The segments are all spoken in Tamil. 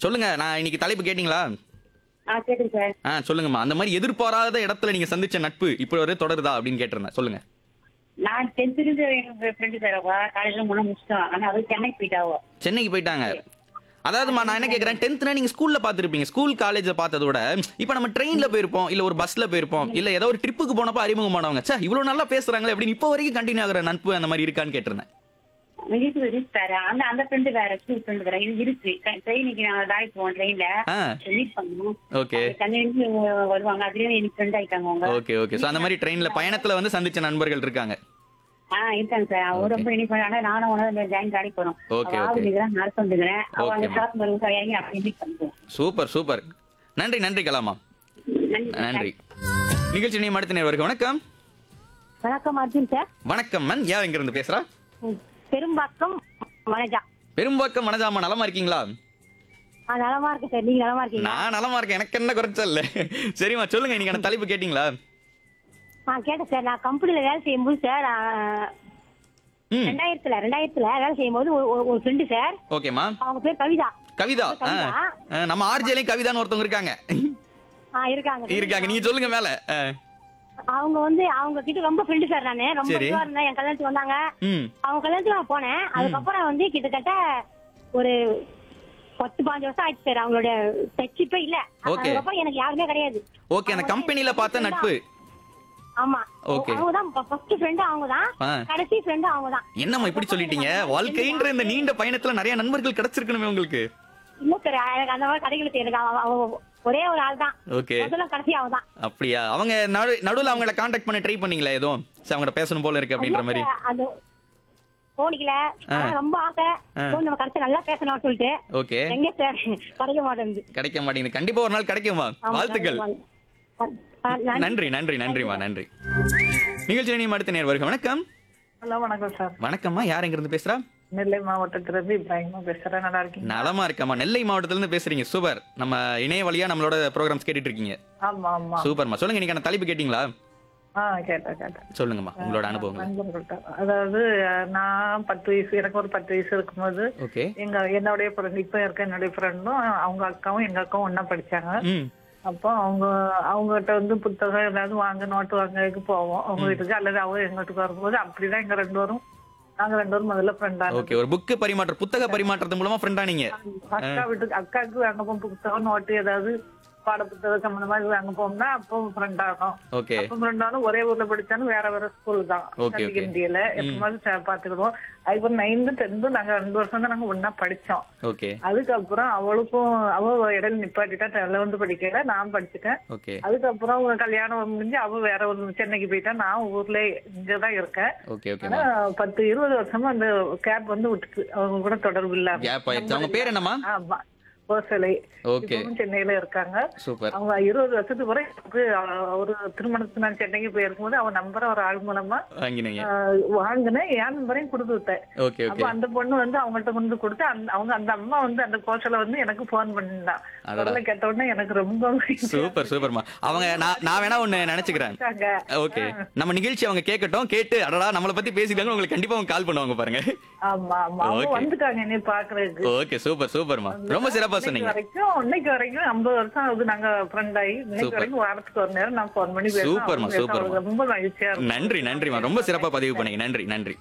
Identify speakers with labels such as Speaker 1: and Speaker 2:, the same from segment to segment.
Speaker 1: சொல்லுங்க நான் இன்னைக்கு தலைப்பு கேட்டிங்களா
Speaker 2: ஆ கேட்டுங்க சார்
Speaker 1: ஆ சொல்லுங்கம்மா அந்த மாதிரி எதிர்பாராத இடத்துல நீங்க சந்திச்ச நட்பு இப்போ வரை தொடருதா அப்படின்னு கேட்டிருந்தேன் சொல்லுங்க
Speaker 2: நான் டென்த்துலேருந்து எங்க ஃப்ரெண்டு சார் அவ காலேஜில் முன்ன முடிச்சிட்டோம் ஆனால் அது சென்னைக்கு போயிட்டாவோ
Speaker 1: சென்னைக்கு போயிட்டாங்க அதாவதுமா நான் என்ன கேக்குறேன் டென்த்னா நீங்க ஸ்கூல்ல பாத்துருப்பீங்க ஸ்கூல் காலேஜ்ல பார்த்ததை விட இப்ப நம்ம ட்ரெயின்ல போயிருப்போம் இல்ல ஒரு பஸ்ல போயிருப்போம் இல்ல ஏதோ ஒரு ட்ரிப்புக்கு போனப்ப அறிமுகமானவங்க சே இவ்வளவு நல்லா பேசுறாங்களே அப்படின்னு இப்போ வரைக்கும் கண்டினியூ ஆகுற நட்பு அந்த மாதிரி இருக்கான்னு கேட்டிருந்தேன்
Speaker 2: இருக்கு இருக்கு சார் அந்த அந்த ஃப்ரெண்டு வேற ஸ்கூல் ஃப்ரெண்டு வேற இது இருக்கு ட்ரெயினுக்கு நாங்கள் தாய் போவோம் ட்ரெயின்ல
Speaker 1: ஆ
Speaker 2: மீட் பண்ணுவோம்
Speaker 1: ஓகே
Speaker 2: சென்னையிலேருந்து வருவாங்க அதுலேயும் எனக்கு ஃப்ரெண்ட் ஆயிட்டாங்க அவங்க
Speaker 1: ஓகே ஓகே சோ அந்த மாதிரி ட்ரெயின்ல பயணத்துல வந்து சந்திச்ச நண்பர்கள் இருக்காங்க
Speaker 2: ஆ இருக்காங்க சார் அவ ரொம்ப இனிப்பு ஆனா நானும் உணவு ஜாயின் காடி போறோம்
Speaker 1: Okay,
Speaker 2: அவ ஆகுதுங்கிறேன் நடத்த வந்துக்கிறேன் அவ அந்த
Speaker 1: Okay,
Speaker 2: ஷாப் வருவாங்க இறங்கி அப்படி மீட் பண்ணுவோம்
Speaker 1: சூப்பர் சூப்பர் நன்றி நன்றி கலாமா
Speaker 2: நன்றி சார்.
Speaker 1: நன்றி நிகழ்ச்சி நீ அடுத்த நேரம் வணக்கம்
Speaker 3: வணக்கம் அர்ஜுன் சார்
Speaker 1: வணக்கம் மேம் யார் எங்க இருந்து பேசுறா
Speaker 3: ம், பெரும்பாக்கம் வனஜா
Speaker 1: பெரும்பாக்கம் மனஜாமா நலமா இருக்கீங்களா
Speaker 3: ஆ நலமா இருக்கு சார் நீங்க நலமா இருக்கீங்களா
Speaker 1: நான் நலமா இருக்கேன் எனக்கு என்ன குறைச்சல் இல்ல சரிம்மா சொல்லுங்க இன்னைக்கு தலைப்பு கேட்டீங்களா
Speaker 3: ஆ கேட்டேன் சார் நான் கம்பெனில வேலை செய்யும்போது சார் ஆ,
Speaker 1: ம்
Speaker 3: ரெண்டாயிரத்துல ரெண்டாயிரத்துல வேலை செய்யும்போது ஒரு- ஒரு- ஒரு ஃப்ரெண்டு சார்
Speaker 1: ஓகேமா
Speaker 3: அவங்க பேர் கவிதா
Speaker 1: கவிதா ஆ.
Speaker 3: கவிதா.
Speaker 1: ஆ, நம்ம ஆர்ஜேலையும் கவிதான்னு ஒருத்தவங்க இருக்காங்க
Speaker 3: ஆ இருக்காங்க
Speaker 1: இருக்காங்க நீங்க சொல்லுங்க மேல ஆ.
Speaker 3: அவங்க வந்து அவங்க கிட்ட ரொம்ப ஃப்ரெண்டு சார் நானு ரொம்ப
Speaker 1: சரி.
Speaker 3: இதுவா இருந்தேன் என் கல்யாணத்துக்கு வந்தாங்க
Speaker 1: ம்
Speaker 3: அவங்க கல்யாணத்துக்கு நான் போனேன் அதுக்கப்புறம் வந்து கிட்டத்தட்ட ஒரு பத்து பாஞ்சு வருஷம் ஆயிடுச்சு சார் அவங்களோட டச் இல்ல
Speaker 1: Okay.
Speaker 3: அதுக்கப்புறம் எனக்கு யாருமே கிடையாது
Speaker 1: ஓகே அந்த கம்பெனில பார்த்த நட்பு
Speaker 3: ஆமா
Speaker 1: Okay.
Speaker 3: அவங்க தான் ஃபர்ஸ்ட் ஃப்ரெண்டு அவங்க தான்
Speaker 1: ஆ.
Speaker 3: கடைசி ஃப்ரெண்டு அவங்க தான்
Speaker 1: என்னம்மா இப்படி சொல்லிட்டீங்க வாழ்க்கைன்ற இந்த நீண்ட பயணத்துல நிறைய நண்பர்கள் கிடைச்சிருக்கணுமே உங்களுக்கு
Speaker 3: இல்ல சார் எனக்கு அந்த மாதிரி கடைகளுக்கு எனக்கு அவ- அவ ஒரே ஒரு ஆள் தான்
Speaker 1: ஓகே
Speaker 3: முதல்ல கடைசி அவ தான்
Speaker 1: அப்படியா அவங்க நடு நடுவுல அவங்கள காண்டாக்ட் பண்ண ட்ரை பண்ணீங்களா ஏதோ சரி அவங்கள பேசணும் போல இருக்கு அப்படின்ற மாதிரி
Speaker 3: அது போனிக்கல ஆனா ரொம்ப ஆசை போன் நம்ம கடைசி நல்லா பேசணும்னு சொல்லிட்டு
Speaker 1: ஓகே
Speaker 3: எங்க சார் கிடைக்க மாட்டேங்குது
Speaker 1: கிடைக்க மாட்டேங்குது கண்டிப்பா ஒரு நாள் கிடைக்குமா
Speaker 3: ஆமா,
Speaker 1: வாழ்த்துக்கள்
Speaker 3: ஆ, நன்றி.
Speaker 1: நன்றி நன்றி நன்றிமா நன்றி நிகழ்ச்சி நீ அடுத்த நேர் வருக வணக்கம்
Speaker 4: ஹலோ வணக்கம் சார்
Speaker 1: வணக்கம்மா யார் எங்க இருந்து பேசுறா
Speaker 4: நெல்லை மாவட்டத்திலிருந்து இப்ராஹிமா பேசுறேன் நல்லா இருக்கீங்க
Speaker 1: நலமா இருக்கம்மா நெல்லை மாவட்டத்துல இருந்து பேசுறீங்க சூப்பர் நம்ம இணைய வழியா நம்மளோட ப்ரோக்ராம்ஸ் கேட்டுட்டு இருக்கீங்க
Speaker 4: ஆமா ஆமா
Speaker 1: சூப்பர்மா சொல்லுங்க இன்னைக்கான தலைப்பு கேட்டீங்களா
Speaker 4: ஆ கேட்டேன் கேட்டேன்
Speaker 1: சொல்லுங்கம்மா உங்களோட அனுபவங்கள்
Speaker 4: நண்பர்கள்ட்ட அதாவது அஹ், நான் பத்து வயசு எனக்கு ஒரு பத்து வயசு இருக்கும்போது
Speaker 1: ஓகே
Speaker 4: எங்க என்னுடைய ஃப்ரெண்ட் இப்ப இருக்க என்னுடைய ஃப்ரெண்டும் அவங்க அக்காவும் எங்க அக்காவும் ஒண்ணா படிச்சாங்க
Speaker 1: ம்
Speaker 4: அப்போ அவங்க அவங்ககிட்ட வந்து புத்தகம் ஏதாவது வாங்க நோட்டு வாங்கறதுக்கு போவோம் அவங்க வீட்டுக்கு அல்லது அவங்க எங்க வீட்டுக்கு வரும்போது அப்படிதான் எங்க ரெண்டு பேரும் நாங்க ரெண்டு பேரும் முதல்ல ஃப்ரெண்டா
Speaker 1: ஓகே ஒரு புக்கு பரிமாற்றம் புத்தக பரிமாற்றத்து மூலமா ஃப்ரெண்டா நீங்க
Speaker 4: அக்கா வீட்டுக்கு அக்காவுக்கு வாங்க போகும் புத்தகம் நோட்டு ஏதாவது பாட புத்தகம் சம்பந்தமா இது வாங்க போகும்னா அப்போ ஃப்ரெண்ட் ஆகும்
Speaker 1: ஓகே
Speaker 4: அப்போ ஃப்ரெண்ட் ஆகும் ஒரே ஊர்ல படிச்சாலும் வேற வேற ஸ்கூல் தான்
Speaker 1: Okay, okay.
Speaker 4: இந்தியில எப்பமாவது சே- பாத்துக்கிடுவோம் அதுக்கப்புறம் நைன்த்து டென்த்து நாங்க ரெண்டு வருஷம் தான் நாங்க ஒண்ணா படிச்சோம்
Speaker 1: ஓகே
Speaker 4: அதுக்கப்புறம் அவளுக்கும் அவ இடையில நிப்பாட்டிட்டா லெவன்த் படிக்கல நான் படிச்சுட்டேன்
Speaker 1: ஓகே
Speaker 4: அதுக்கப்புறம் அவங்க கல்யாணம் முடிஞ்சு அவ வேற ஒரு சென்னைக்கு போயிட்டா நான் ஊர்ல இங்கதான் இருக்கேன்
Speaker 1: ஓகே ஓகே
Speaker 4: ஆனா பத்து இருபது வருஷமா அந்த கேப் வந்து விட்டுட்டு அவங்க கூட தொடர்பு இல்லாம
Speaker 1: கேப் ஆயிடுச்சு அவங்க பேர் என்னம்மா
Speaker 4: ஆமா கோசலை
Speaker 1: ஓகே
Speaker 4: இப்பவும் சென்னையில இருக்காங்க
Speaker 1: சூப்பர்
Speaker 4: அவங்க இருபது வருஷத்துக்கு பிறகு எனக்கு அவ- ஒரு திருமணத்துக்கு நான் சென்னைக்கு போயிருக்கும்போது அவன் நம்பரை ஒரு ஆள் மூலமா
Speaker 1: வாங்கினீங்க
Speaker 4: ஆஹ், வாங்கினேன் என் நம்பரையும் கொடுத்து விட்டேன்
Speaker 1: ஓகே
Speaker 4: அப்ப
Speaker 1: ஓகே
Speaker 4: அந்த பொண்ணு வந்து அவங்கள்ட்ட கொண்டு கொடுத்து அந்த அவங்க அந்த அம்மா வந்து அந்த கோசல வந்து எனக்கு போன் பண்ணிருந்தான்
Speaker 1: அடடா.
Speaker 4: குரலை கேட்ட உடனே எனக்கு ரொம்ப
Speaker 1: சூப்பர் சூப்பர்மா அவங்க நான் நான் வேணா ஒண்ணு நினைச்சுக்கிறேன்
Speaker 4: இருக்காங்க.
Speaker 1: ஓகே நம்ம நிகழ்ச்சி அவங்க கேட்கட்டும் கேட்டு அடடா நம்மளை பத்தி பேசிட்டாங்க உங்களுக்கு கண்டிப்பா அவங்க கால் பண்ணுவாங்க பாருங்க
Speaker 4: ஆமா ஆமா அவங்க
Speaker 1: Okay.
Speaker 4: வந்துட்டாங்க என்னை பாக்குறதுக்கு
Speaker 1: ஓகே சூப்பர் சூப்பர்மா ரொம்ப சிறப்பா
Speaker 4: இன்னைக்கு
Speaker 1: சொன்னீங்க
Speaker 4: வரைக்கும் இன்னைக்கு வரைக்கும் ஐம்பது வருஷம் ஆகுது நாங்க ஃப்ரெண்ட் ஆகி இன்னைக்கு
Speaker 1: Super.
Speaker 4: வரைக்கும் வாரத்துக்கு ஒரு நேரம் நான் போன் பண்ணி பேசுவேன்
Speaker 1: சூப்பர்மா,
Speaker 4: அவங்க பேசுவாங்க.
Speaker 1: சூப்பர்மா.
Speaker 4: ரொம்ப மகிழ்ச்சியா இருக்கும்
Speaker 1: நன்றி நன்றிமா ரொம்ப சிறப்பா பதிவு பண்ணீங்க நன்றி நன்றி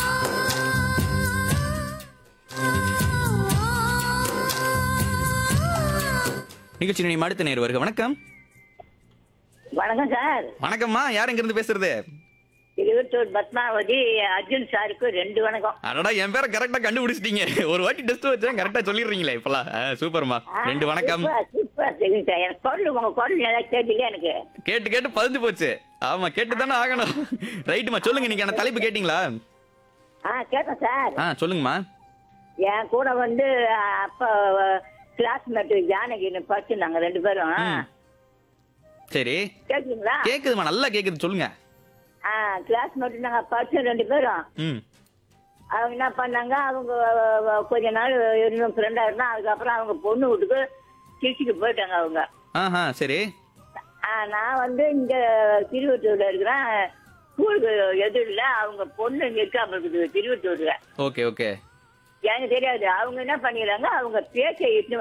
Speaker 1: நிகழ்ச்சி நீ அடுத்த நேர் வருக வணக்கம்
Speaker 5: வணக்கம் சார்
Speaker 1: வணக்கம்மா யார் எங்க இருந்து பேசுறது
Speaker 5: திருவத்தூர் பத்மாவதி அர்ஜுன் சாருக்கு ரெண்டு வணக்கம்
Speaker 1: அடடா என் பேரை கரெக்டா கண்டுபிடிச்சிட்டீங்க ஒரு வாட்டி டெஸ்ட் வச்சேன் கரெக்டா சொல்லிடுறீங்களே இப்பலாம் ஆ, சூப்பர்மா ரெண்டு வணக்கம்
Speaker 5: சூப்பர், சூப்பர் தெரியும் சார் எனக்கு குரல் உங்க குரல் நல்லா கேட்டீங்க எனக்கு
Speaker 1: கேட்டு கேட்டு பதிஞ்சு போச்சு ஆமா கேட்டு தானே ஆகணும் ரைட்டுமா சொல்லுங்க இன்னைக்கு தலைப்பு கேட்டிங்களா
Speaker 5: ஆ கேட்டேன் சார்
Speaker 1: ஆ சொல்லுங்கம்மா
Speaker 5: என் கூட வந்து அஹ், அப்ப கிளாஸ்மேட் ஜானகி படிச்சிருந்தாங்க ரெண்டு பேரும்
Speaker 1: ம். சரி
Speaker 5: கேக்குங்களா
Speaker 1: கேக்குதுமா நல்லா கேக்குது சொல்லுங்க
Speaker 5: ஆ கிளாஸ்மேட் நாங்க படிச்சோம் ரெண்டு பேரும்
Speaker 1: ம்
Speaker 5: அவங்க என்ன பண்ணாங்க அவங்க அஹ், கொஞ்ச நாள் இன்னும் ஃப்ரெண்டா இருந்தா அதுக்கப்புறம் அவங்க பொண்ணு வீட்டுக்கு திருச்சிக்கு போயிட்டாங்க அவங்க
Speaker 1: ஆஹா சரி
Speaker 5: ஆ, நான் வந்து இங்க திருவத்தூர்ல இருக்கிறேன் ஸ்கூலுக்கு எதிரில் அவங்க பொண்ணு இங்க இருக்காம இருக்குது திருவத்தூர்ல
Speaker 1: ஓகே ஓகே
Speaker 5: எனக்கு தெரியாது அவங்க என்ன பண்ணிடுறாங்க அவங்க பேச்சை இட்டு